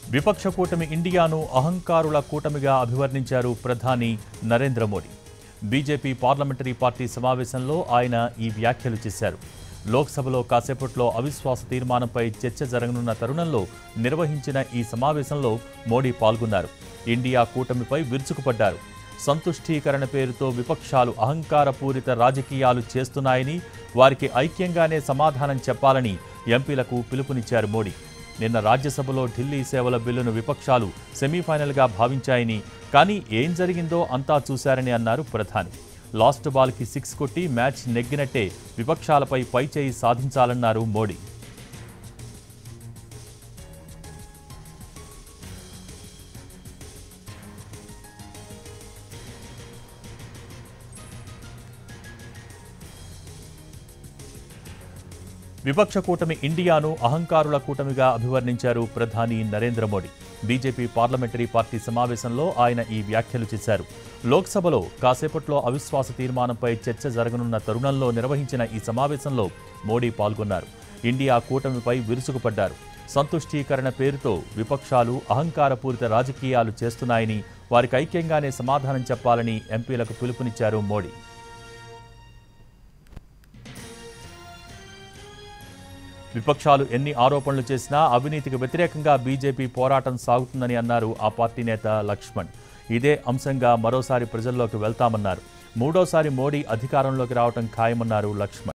విపక్ష కూటమి ఇండియాను అహంకారుల కూటమిగా అభివర్ణించారు ప్రధాని Narendra Modi BJP parliamentary party సమావేశంలో ఆయన ఈ వ్యాఖ్యలు చేశారు లోక్సభలో కాసేపట్లో అవిశ్వాస తీర్మానంపై చర్చ జరగనున్న తరుణంలో నిర్వహించిన ఈ సమావేశంలో మోడీ పాల్గొన్నారు ఇండియా కూటమిపై విరుచుకుపడ్డారు సంతుష్టీకరణ పేరుతో విపక్షాలు అహంకారపూరిత రాజకీయాలు చేస్తున్నాయని వారికి ఐక్యంగానే సమాధానం చెప్పాలని ఎంపీలకు పిలుపునిచ్చారు మోడీ నిన్న రాజ్యసభలో ఢిల్లీ సేవల బిల్లును విపక్షాలు సెమీఫైనల్గా భావించాయని కానీ ఏం జరిగిందో అంతా చూశారని అన్నారు ప్రధాని లాస్ట్ బాల్కి సిక్స్ కొట్టి మ్యాచ్ నెగ్గినట్టే విపక్షాలపై పైచేయి సాధించాలన్నారు మోడీ విపక్ష కూటమి ఇండియాను అహంకారుల కూటమిగా అభివర్ణించారు ప్రధాని Narendra Modi BJP parliamentary party సమావేశంలో ఆయన ఈ వ్యాఖ్యలు చేశారు లోక్సభలో కాసేపట్లో అవిశ్వాస తీర్మానంపై చర్చ జరగనున్న తరుణంలో నిర్వహించిన ఈ సమావేశంలో మోడీ పాల్గొన్నారు ఇండియా కూటమిపై విరుచుకుపడ్డారు సంతుష్టీకరణ పేరుతో విపక్షాలు అహంకారపూరిత రాజకీయాలు చేస్తున్నాయని వారికి ఐక్యంగానే సమాధానం చెప్పాలని ఎంపీలకు పిలుపునిచ్చారు మోడీ విపక్షాలు ఎన్ని ఆరోపణలు చేసినా అవినీతికి వ్యతిరేకంగా బీజేపీ పోరాటం సాగుతుందని అన్నారు ఆ పార్టీ నేత లక్ష్మణ్ ఇదే అంశంగా మరోసారి ప్రజల్లోకి వెళ్తామన్నారు మూడోసారి మోడీ అధికారంలోకి రావటం ఖాయమన్నారు లక్ష్మణ్